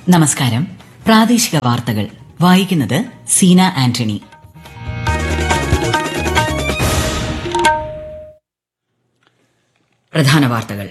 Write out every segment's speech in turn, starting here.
നമസ്കാരം പ്രാദേശിക വാർത്തകൾ വായിക്കുന്നത് സീന ആന്റണി പ്രധാന വാർത്തകൾ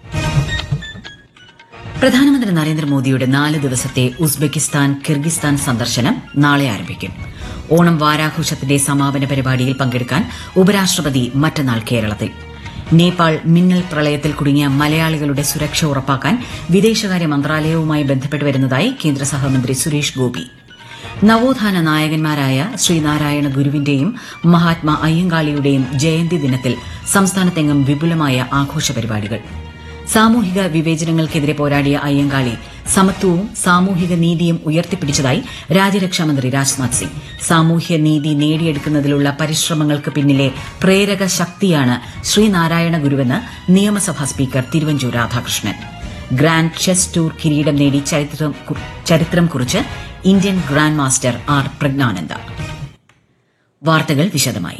പ്രധാനമന്ത്രി നരേന്ദ്രമോദിയുടെ നാല് ദിവസത്തെ ഉസ്ബെക്കിസ്ഥാൻ കിർഗിസ്ഥാൻ സന്ദർശനം നാളെ ആരംഭിക്കും ഓണം വാരാഘോഷത്തിന്റെ സമാപന പരിപാടിയിൽ പങ്കെടുക്കാൻ ഉപരാഷ്ട്രപതി മറ്റന്നാൾ കേരളത്തിൽ നേപ്പാൾ മിന്നൽ പ്രളയത്തിൽ കുടുങ്ങിയ മലയാളികളുടെ സുരക്ഷ ഉറപ്പാക്കാൻ വിദേശകാര്യ മന്ത്രാലയവുമായി ബന്ധപ്പെട്ട് വരുന്നതായി കേന്ദ്ര സഹമന്ത്രി സുരേഷ് ഗോപി നവോത്ഥാന നായകന്മാരായ ശ്രീനാരായണ ഗുരുവിന്റെയും മഹാത്മാ അയ്യങ്കാളിയുടെയും ജയന്തി ദിനത്തിൽ സംസ്ഥാനത്തെങ്ങും വിപുലമായ ആഘോഷ പരിപാടികൾ സാമൂഹിക വിവേചനങ്ങൾക്കെതിരെ പോരാടിയ അയ്യങ്കാളി സമത്വവും സാമൂഹിക നീതിയും ഉയർത്തിപ്പിടിച്ചതായി രാജ്യരക്ഷാമന്ത്രി രാജ്നാഥ് സിംഗ് സാമൂഹ്യ നീതി നേടിയെടുക്കുന്നതിലുള്ള പരിശ്രമങ്ങൾക്ക് പിന്നിലെ പ്രേരക ശക്തിയാണ് ശ്രീനാരായണ ഗുരുവെന്ന് നിയമസഭാ speaker Thiruvanchoor Radhakrishnan grand chess tour കിരീടം നേടി ചരിത്രം കു- ചരിത്രം കുറിച്ച് Indian grand master R Praggnanandhaa വാർത്തകൾ വിശദമായി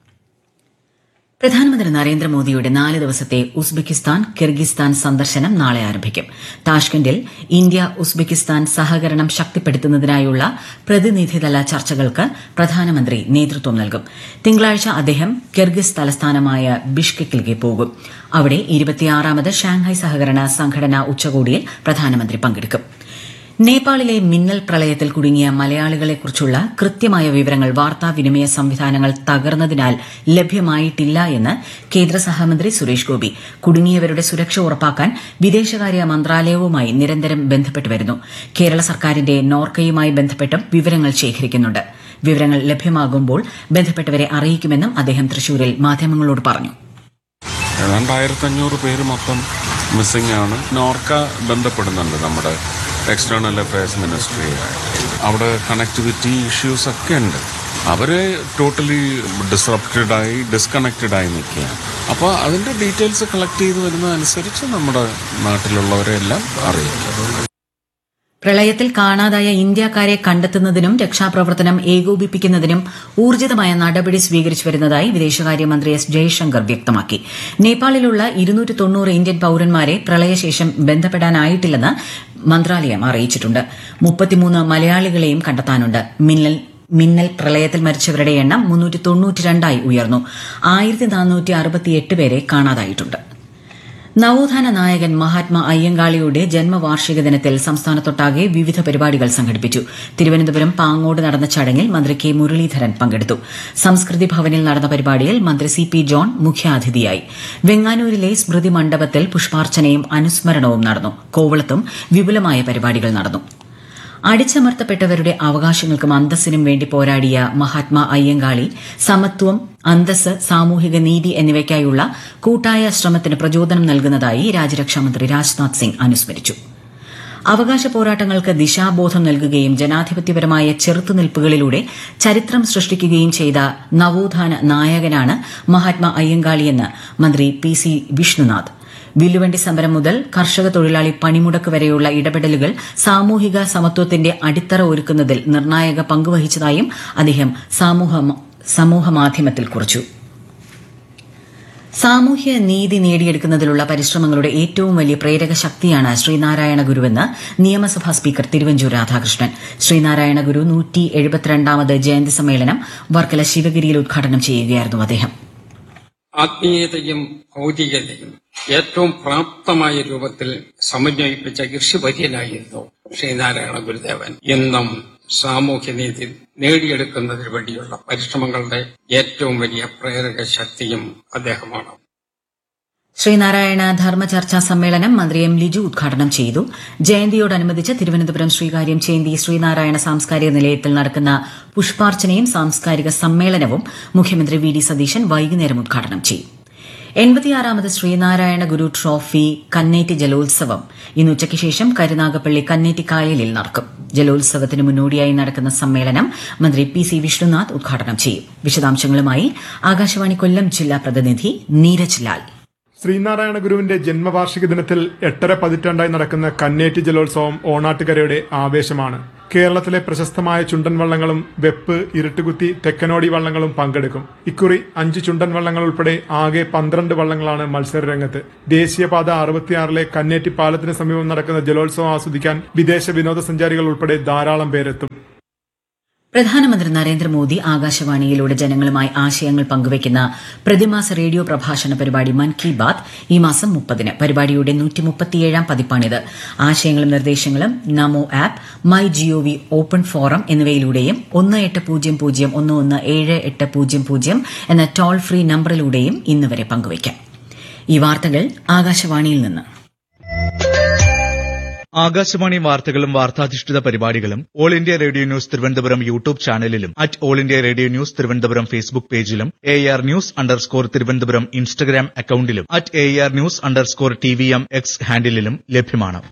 പ്രധാനമന്ത്രി നരേന്ദ്രമോദിയുടെ നാല് ദിവസത്തെ ഉസ്ബെക്കിസ്ഥാൻ കിർഗിസ്ഥാൻ സന്ദർശനം നാളെ ആരംഭിക്കും താഷ്കന്റിൽ ഇന്ത്യ ഉസ്ബെക്കിസ്ഥാൻ സഹകരണം ശക്തിപ്പെടുത്തുന്നതിനായുള്ള പ്രതിനിധിതല ചർച്ചകൾക്ക് പ്രധാനമന്ത്രി നേതൃത്വം നൽകും തിങ്കളാഴ്ച അദ്ദേഹം കിർഗിസ് തലസ്ഥാനമായ ബിഷ്കെക്കിലേക്ക് പോകും അവിടെ ഇരുപത്തിയാറാമത് ഷാങ്ഹായ് സഹകരണ സംഘടന ഉച്ചകോടിയിൽ പ്രധാനമന്ത്രി പങ്കെടുക്കും നേപ്പാളിലെ മിന്നൽ പ്രളയത്തിൽ കുടുങ്ങിയ മലയാളികളെക്കുറിച്ചുള്ള കൃത്യമായ വിവരങ്ങൾ വാർത്താവിനിമയ സംവിധാനങ്ങൾ തകർന്നതിനാൽ ലഭ്യമായിട്ടില്ല എന്ന് കേന്ദ്ര സഹമന്ത്രി സുരേഷ് ഗോപി കുടുങ്ങിയവരുടെ സുരക്ഷ ഉറപ്പാക്കാൻ വിദേശകാര്യ മന്ത്രാലയവുമായി നിരന്തരം ബന്ധപ്പെട്ട് വരുന്നു കേരള സർക്കാരിന്റെ നോർക്കയുമായി ബന്ധപ്പെട്ടും വിവരങ്ങൾ ശേഖരിക്കുന്നുണ്ട് വിവരങ്ങൾ ലഭ്യമാകുമ്പോൾ ബന്ധപ്പെട്ടവരെ അറിയിക്കുമെന്നും അദ്ദേഹം തൃശൂരിൽ മാധ്യമങ്ങളോട് പറഞ്ഞു ഏതാണ്ട് ആയിരത്തഞ്ഞൂറ് പേര് മൊത്തം മിസ്സിംഗ് ആണ് നോർക്ക ബന്ധപ്പെടുന്നുണ്ട് നമ്മുടെ എക്സ്റ്റേണൽ അഫയേഴ്സ് മിനിസ്ട്രി അവിടെ കണക്ടിവിറ്റി ഇഷ്യൂസ് ഒക്കെ ഉണ്ട് അവര് ടോട്ടലി ഡിസ്റപ്റ്റഡ് ആയി ഡിസ്കണക്റ്റഡ് ആയി നിൽക്കുകയാണ് അപ്പോൾ അതിന്റെ ഡീറ്റെയിൽസ് കളക്ട് ചെയ്ത് വരുന്നതനുസരിച്ച് നമ്മുടെ നാട്ടിലുള്ളവരെ എല്ലാം അറിയിക്കും പ്രളയത്തിൽ കാണാതായ ഇന്ത്യക്കാരെ കണ്ടെത്തുന്നതിനും രക്ഷാപ്രവർത്തനം ഏകോപിപ്പിക്കുന്നതിനും ഊർജിതമായ നടപടി സ്വീകരിച്ചു വരുന്നതായി വിദേശകാര്യമന്ത്രി എസ് ജയശങ്കർ വ്യക്തമാക്കി നേപ്പാളിലുള്ള ഇരുന്നൂറ്റി തൊണ്ണൂറ് ഇന്ത്യൻ പൌരന്മാരെ പ്രളയശേഷം ബന്ധപ്പെടാനായിട്ടില്ലെന്ന് മന്ത്രാലയം അറിയിച്ചിട്ടുണ്ട് മുപ്പത്തിമൂന്ന് മലയാളികളെയും കണ്ടെത്താനുണ്ട് മിന്നൽ മിന്നൽ പ്രളയത്തിൽ മരിച്ചവരുടെ എണ്ണം മുന്നൂറ്റി തൊണ്ണൂറ്റിരണ്ടായി ഉയർന്നു ആയിരത്തി നാനൂറ്റി അറുപത്തിയെട്ട് പേരെ കാണാതായിട്ടുണ്ട് നവോത്ഥാന നായകൻ മഹാത്മാ അയ്യങ്കാളിയുടെ ജന്മവാർഷിക ദിനത്തിൽ സംസ്ഥാനത്തൊട്ടാകെ വിവിധ പരിപാടികൾ സംഘടിപ്പിച്ചു തിരുവനന്തപുരം പാങ്ങോട് നടന്ന ചടങ്ങിൽ മന്ത്രി കെ മുരളീധരൻ പങ്കെടുത്തു സംസ്കൃതി ഭവനിൽ നടന്ന പരിപാടിയിൽ മന്ത്രി സി പി ജോൺ മുഖ്യാതിഥിയായി വെങ്ങാനൂരിലെ സ്മൃതി മണ്ഡപത്തിൽ പുഷ്പാർച്ചനയും അനുസ്മരണവും നടന്നു കോവളത്തും വിപുലമായ പരിപാടികൾ നടന്നു അടിച്ചമർത്തപ്പെട്ടവരുടെ അവകാശങ്ങൾക്കും അന്തസ്സിനും വേണ്ടി പോരാടിയ മഹാത്മാ അയ്യങ്കാളി സമത്വം അന്തസ് സാമൂഹിക നീതി എന്നിവയ്ക്കായുള്ള കൂട്ടായ ശ്രമത്തിന് പ്രചോദനം നൽകുന്നതായി രാജ്യരക്ഷാമന്ത്രി രാജ്നാഥ് സിംഗ് അനുസ്മരിച്ചു അവകാശ പോരാട്ടങ്ങൾക്ക് ദിശാബോധം നൽകുകയും ജനാധിപത്യപരമായ ചെറുത്തുനിൽപ്പുകളിലൂടെ ചരിത്രം സൃഷ്ടിക്കുകയും ചെയ്ത നവോത്ഥാന നായകനാണ് മഹാത്മാ അയ്യങ്കാളിയെന്ന് മന്ത്രി പി സി വിഷ്ണുനാഥ് വില്ലുവണ്ടി സമരം മുതൽ കർഷക തൊഴിലാളി പണിമുടക്ക് വരെയുള്ള ഇടപെടലുകൾ സാമൂഹിക സമത്വത്തിന്റെ അടിത്തറ ഒരുക്കുന്നതിൽ നിർണായക പങ്കുവഹിച്ചതായും അദ്ദേഹം സമൂഹ- സമൂഹമാധ്യമത്തിൽ കുറിച്ചു സാമൂഹ്യ നീതി നേടിയെടുക്കുന്നതിലുള്ള പരിശ്രമങ്ങളുടെ ഏറ്റവും വലിയ പ്രേരക ശക്തിയാണ് ശ്രീനാരായണ ഗുരുവെന്ന് നിയമസഭാ സ്പീക്കർ തിരുവഞ്ചൂർ രാധാകൃഷ്ണൻ ശ്രീനാരായണ ഗുരു നൂറ്റി എഴുപത്തിരണ്ടാമത് ജയന്തി സമ്മേളനം വർക്കല ശിവഗിരിയിൽ ഉദ്ഘാടനം ചെയ്യുകയായിരുന്നു അദ്ദേഹം ആത്മീയതയും ഭൗതികതയും ഏറ്റവും പ്രാപ്തമായ രൂപത്തിൽ സമന്വയിപ്പിച്ച ഋഷിവര്യനായിരുന്നു ശ്രീനാരായണ ഗുരുദേവൻ എന്നും സാമൂഹ്യനീതി നേടിയെടുക്കുന്നതിന് വേണ്ടിയുള്ള പരിശ്രമങ്ങളുടെ ഏറ്റവും വലിയ പ്രേരക ശക്തിയും അദ്ദേഹമാണ് ശ്രീനാരായണ ധർമ്മചർച്ചാ സമ്മേളനം മന്ത്രി എം ലിജു ഉദ്ഘാടനം ചെയ്തു ജയന്തിയോടനുബന്ധിച്ച് തിരുവനന്തപുരം ശ്രീകാര്യം ചേന്തി ശ്രീനാരായണ സാംസ്കാരിക നിലയത്തിൽ നടക്കുന്ന പുഷ്പാർച്ചനയും സാംസ്കാരിക സമ്മേളനവും മുഖ്യമന്ത്രി വി ഡി സതീശൻ വൈകുന്നേരം ഉദ്ഘാടനം ചെയ്യും എൺപത്തിയാറാമത് ശ്രീനാരായണ ഗുരു ട്രോഫി കന്നേറ്റി ജലോത്സവം ഇന്ന് ഉച്ചയ്ക്ക് ശേഷം കരുനാഗപ്പള്ളി കന്നേറ്റി കായലിൽ നടക്കും ജലോത്സവത്തിന് മുന്നോടിയായി നടക്കുന്ന സമ്മേളനം മന്ത്രി പി സി വിഷ്ണുനാഥ് ഉദ്ഘാടനം ചെയ്യും വിശദാംശങ്ങളുമായി ആകാശവാണി കൊല്ലം ജില്ലാ പ്രതിനിധി നീരജ് ലാൽ ശ്രീനാരായണ ഗുരുവിന്റെ ജന്മവാർഷിക ദിനത്തിൽ എട്ടര പതിറ്റാണ്ടായി നടക്കുന്ന കന്നേറ്റി ജലോത്സവം ഓണാട്ടുകരയുടെ ആവേശമാണ് കേരളത്തിലെ പ്രശസ്തമായ ചുണ്ടൻ വള്ളങ്ങളും വെപ്പ് ഇരുട്ടുകുത്തി തെക്കനോടി വള്ളങ്ങളും പങ്കെടുക്കും ഇക്കുറി അഞ്ച് ചുണ്ടൻ വള്ളങ്ങൾ ഉൾപ്പെടെ ആകെ പന്ത്രണ്ട് വള്ളങ്ങളാണ് മത്സരരംഗത്ത് ദേശീയപാത അറുപത്തിയാറിലെ കന്നേറ്റി പാലത്തിന് സമീപം നടക്കുന്ന ജലോത്സവം ആസ്വദിക്കാൻ വിദേശ വിനോദസഞ്ചാരികൾ ഉൾപ്പെടെ ധാരാളം പേരെത്തും പ്രധാനമന്ത്രി നരേന്ദ്രമോദി ആകാശവാണിയിലൂടെ ജനങ്ങളുമായി ആശയങ്ങൾ പങ്കുവയ്ക്കുന്ന പ്രതിമാസ റേഡിയോ പ്രഭാഷണ പരിപാടി മൻ കി ബാത് ഈ മാസം മുപ്പതിന് പരിപാടിയുടെ നൂറ്റിമുപ്പത്തിയേഴാം പതിപ്പാണിത് ആശയങ്ങളും നിർദ്ദേശങ്ങളും Namo app my G O V open forum എന്നിവയിലൂടെയും ഒന്ന് എട്ട് പൂജ്യം പൂജ്യം ഒന്ന് ഒന്ന് ഏഴ് എട്ട് പൂജ്യം പൂജ്യം എന്ന ടോൾ ഫ്രീ നമ്പറിലൂടെയും ഇന്ന് വരെ പങ്കുവയ്ക്കാം ഈ വാർത്തകൾ ആകാശവാണിയിൽ നിന്ന് ആകാശവാണി വാർത്തകളും വാർത്താധിഷ്ഠിത പരിപാടികളും all India radio news Thiruvananthapuram YouTube ചാനലിലും at all India radio news Thiruvananthapuram Facebook പേജിലും A R news underscore Thiruvananthapuram Instagram അക്കൌണ്ടിലും at A R news underscore T V M X ഹാൻഡിലും ലഭ്യമാണ്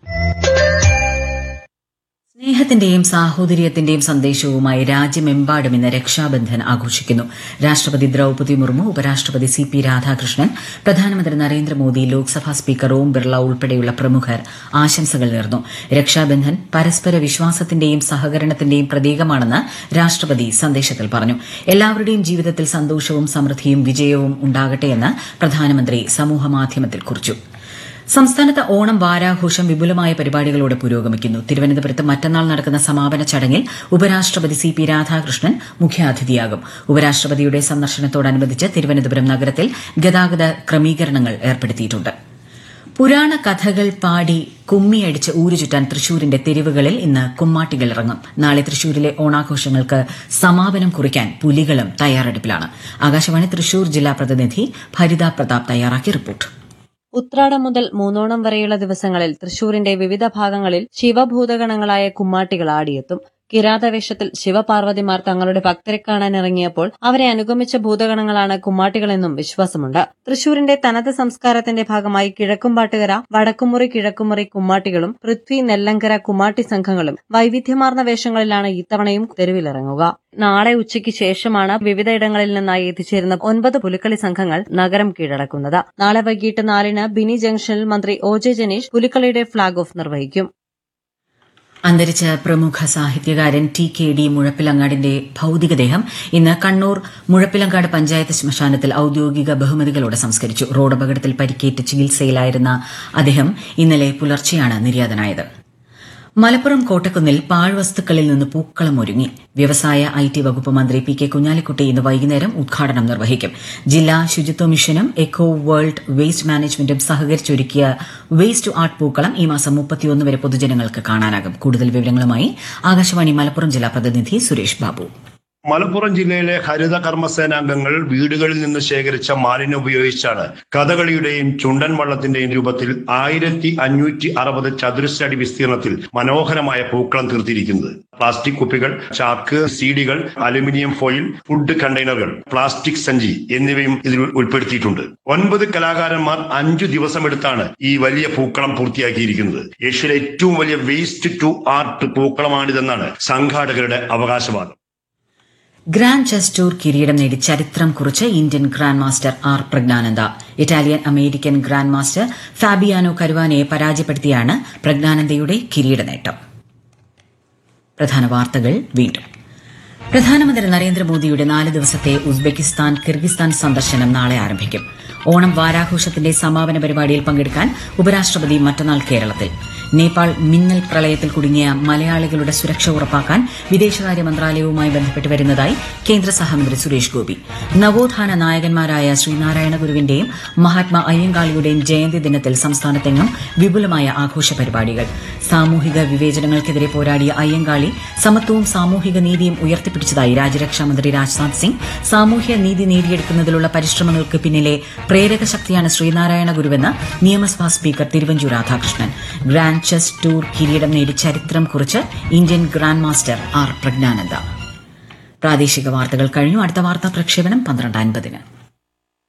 സ്നേഹത്തിന്റെയും സാഹോദര്യത്തിന്റെയും സന്ദേശവുമായി രാജ്യമെമ്പാടും ഇന്ന് രക്ഷാബന്ധൻ ആഘോഷിക്കുന്നു രാഷ്ട്രപതി ദ്രൌപദി മുർമു ഉപരാഷ്ട്രപതി സി പി രാധാകൃഷ്ണൻ പ്രധാനമന്ത്രി നരേന്ദ്രമോദി ലോക്സഭാ സ്പീക്കർ ഓം ബിർള ഉൾപ്പെടെയുള്ള പ്രമുഖർ ആശംസകൾ നേർന്നു രക്ഷാബന്ധൻ പരസ്പര വിശ്വാസത്തിന്റെയും സഹകരണത്തിന്റെയും പ്രതീകമാണെന്ന് രാഷ്ട്രപതി സന്ദേശത്തിൽ പറഞ്ഞു എല്ലാവരുടെയും ജീവിതത്തിൽ സന്തോഷവും സമൃദ്ധിയും വിജയവും ഉണ്ടാകട്ടെയെന്ന് പ്രധാനമന്ത്രി സമൂഹമാധ്യമത്തിൽ കുറിച്ചു സംസ്ഥാനത്ത് ഓണം വാരാഘോഷം വിപുലമായ പരിപാടികളോടെ പുരോഗമിക്കുന്നു തിരുവനന്തപുരത്ത് മറ്റന്നാൾ നടക്കുന്ന സമാപന ചടങ്ങിൽ ഉപരാഷ്ട്രപതി സി പി രാധാകൃഷ്ണൻ മുഖ്യാതിഥിയാകും ഉപരാഷ്ട്രപതിയുടെ സന്ദർശനത്തോടനുബന്ധിച്ച് തിരുവനന്തപുരം നഗരത്തിൽ ഗതാഗത ക്രമീകരണങ്ങൾ ഏർപ്പെടുത്തിയിട്ടുണ്ട് പുരാണ കഥകൾ പാടി കുമ്മിയടിച്ച് ഊരുചുറ്റാൻ തൃശൂരിന്റെ തെരുവുകളിൽ ഇന്ന് കുമ്മാട്ടികൾ ഇറങ്ങും നാളെ തൃശൂരിലെ ഓണാഘോഷങ്ങൾക്ക് സമാപനം കുറിക്കാൻ പുലികളും തയ്യാറെടുപ്പിലാണ് ആകാശവാണി തൃശൂർ ജില്ലാ പ്രതിനിധി ഭരിത പ്രതാപ് തയ്യാറാക്കിയ റിപ്പോർട്ട് ഉത്രാടം മുതൽ മൂന്നോണം വരെയുള്ള ദിവസങ്ങളിൽ തൃശൂരിന്റെ വിവിധ ഭാഗങ്ങളിൽ ശിവഭൂതഗണങ്ങളായ കുമ്മാട്ടികൾ ആടിയെത്തും കിരാതവേഷത്തിൽ ശിവപാർവതിമാർ തങ്ങളുടെ ഭക്തരെ കാണാൻ ഇറങ്ങിയപ്പോൾ അവരെ അനുഗമിച്ച ഭൂതഗണങ്ങളാണ് കുമ്മാട്ടികളെന്നും വിശ്വാസമുണ്ട് തൃശൂരിന്റെ തനത് സംസ്കാരത്തിന്റെ ഭാഗമായി കിഴക്കുംപാട്ടുകര വടക്കുമുറി കിഴക്കുമുറി കുമ്മാട്ടികളും പൃഥ്വി നെല്ലങ്കര കുമ്മാട്ടി സംഘങ്ങളും വൈവിധ്യമാർന്ന വേഷങ്ങളിലാണ് ഇത്തവണയും തെരുവിലിറങ്ങുക നാളെ ഉച്ചയ്ക്ക് ശേഷമാണ് വിവിധയിടങ്ങളിൽ നിന്നായി എത്തിച്ചേരുന്ന ഒൻപത് പുലിക്കളി സംഘങ്ങൾ നഗരം കീഴടക്കുന്നത് നാളെ വൈകിട്ട് നാലിന് ബിനി ജംഗ്ഷനിൽ മന്ത്രി ഒ ജെ ജനീഷ് പുലിക്കളിയുടെ ഫ്ളാഗ് ഓഫ് നിർവഹിക്കും അന്തരിച്ച പ്രമുഖ സാഹിത്യകാരൻ ടി കെ ഡി മുഴപ്പിലങ്ങാടിന്റെ ഭൌതികദേഹം ഇന്ന് കണ്ണൂർ മുഴപ്പിലങ്ങാട് പഞ്ചായത്ത് ശ്മശാനത്തിൽ ഔദ്യോഗിക ബഹുമതികളോടെ സംസ്കരിച്ചു റോഡപകടത്തിൽ പരിക്കേറ്റ് ചികിത്സയിലായിരുന്ന അദ്ദേഹം ഇന്നലെ പുലർച്ചെയാണ് നിര്യാതനായത് മലപ്പുറം കോട്ടക്കുന്നിൽ പാഴ്വസ്തുക്കളിൽ നിന്ന് പൂക്കളം ഒരുങ്ങി വ്യവസായ ഐ ടി വകുപ്പ് മന്ത്രി പി കെ കുഞ്ഞാലിക്കുട്ടി ഇന്ന് വൈകുന്നേരം ഉദ്ഘാടനം നിർവഹിക്കും ജില്ലാ ശുചിത്വ മിഷനും എക്കോ വേൾഡ് വേസ്റ്റ് മാനേജ്മെന്റും സഹകരിച്ചൊരുക്കിയ വേസ്റ്റ് ടു ആർട്ട് പൂക്കളം ഈ മാസം മുപ്പത്തിയൊന്ന് വരെ പൊതുജനങ്ങൾക്ക് കാണാനാകും കൂടുതൽ വിവരങ്ങളുമായി ആകാശവാണി മലപ്പുറം ജില്ലാ പ്രതിനിധി സുരേഷ് ബാബു മലപ്പുറം ജില്ലയിലെ ഹരിത കർമ്മസേനാംഗങ്ങൾ വീടുകളിൽ നിന്ന് ശേഖരിച്ച മാലിന്യം ഉപയോഗിച്ചാണ് കഥകളിയുടെയും ചുണ്ടൻ വള്ളത്തിന്റെയും രൂപത്തിൽ ആയിരത്തി അഞ്ഞൂറ്റി അറുപത് ചതുരശ്ര അടി വിസ്തീർണത്തിൽ മനോഹരമായ പൂക്കളം തീർത്തിരിക്കുന്നത് പ്ലാസ്റ്റിക് കുപ്പികൾ ചാക്ക് സീഡികൾ അലുമിനിയം ഫോയിൽ ഫുഡ് കണ്ടെയ്നറുകൾ പ്ലാസ്റ്റിക് സഞ്ചി എന്നിവയും ഇതിൽ ഉൾപ്പെടുത്തിയിട്ടുണ്ട് ഒൻപത് കലാകാരന്മാർ അഞ്ചു ദിവസമെടുത്താണ് ഈ വലിയ പൂക്കളം പൂർത്തിയാക്കിയിരിക്കുന്നത് ഏഷ്യയിലെ ഏറ്റവും വലിയ വേസ്റ്റ് ടു ആർട്ട് പൂക്കളമാണിതെന്നാണ് സംഘാടകരുടെ അവകാശവാദം ഗ്രാൻഡ് ചെസ് ടൂർ കിരീടം നേടി ചരിത്രം കുറിച്ച് Indian grand master R Praggnanandhaa Italian American grand master Fabiano കരുവാനയെ പരാജയപ്പെടുത്തിയാണ് പ്രജ്ഞാനന്ദയുടെ കിരീട നേട്ടം പ്രധാന വാർത്തകൾ വീണ്ടും പ്രധാനമന്ത്രി നരേന്ദ്രമോദിയുടെ നാല് ദിവസത്തെ ഉസ്ബെക്കിസ്ഥാൻ കിർഗിസ്ഥാൻ സന്ദർശനം നാളെ ആരംഭിക്കും ഓണം വാരാഘോഷത്തിന്റെ സമാപന പരിപാടിയിൽ പങ്കെടുക്കാൻ ഉപരാഷ്ട്രപതി മറ്റന്നാൾ കേരളത്തിൽ നേപ്പാൾ മിന്നൽ പ്രളയത്തിൽ കുടുങ്ങിയ മലയാളികളുടെ സുരക്ഷ ഉറപ്പാക്കാൻ വിദേശകാര്യ മന്ത്രാലയവുമായി ബന്ധപ്പെട്ട് വരുന്നതായി കേന്ദ്ര സഹമന്ത്രി സുരേഷ് ഗോപി നവോത്ഥാന നായകന്മാരായ ശ്രീനാരായണ ഗുരുവിന്റെയും മഹാത്മാ അയ്യങ്കാളിയുടെയും ജയന്തി ദിനത്തിൽ സംസ്ഥാനത്തെങ്ങും വിപുലമായ ആഘോഷ പരിപാടികൾ സാമൂഹിക വിവേചനങ്ങൾക്കെതിരെ പോരാടിയ അയ്യങ്കാളി സമത്വവും സാമൂഹിക നീതിയും ഉയർത്തിപ്പിടിച്ചതായി രാജ്യരക്ഷാമന്ത്രി രാജ്നാഥ് സിംഗ് സാമൂഹ്യ നീതി നേടിയെടുക്കുന്നതിലുള്ള പരിശ്രമങ്ങൾക്ക് പിന്നിലെ പ്രേരക ശക്തിയാണ് ശ്രീനാരായണ ഗുരുവെന്ന് നിയമസഭാ speaker Thiruvanchoor Radhakrishnan grand chess tour കിരീടം നേടി ചരിത്രം കുറിച്ച് Indian grand master R Praggnanandhaa പ്രാദേശിക വാർത്തകൾ കഴിഞ്ഞു അടുത്ത വാർത്താ പ്രക്ഷേപണം പന്ത്രണ്ട് അൻപതിന്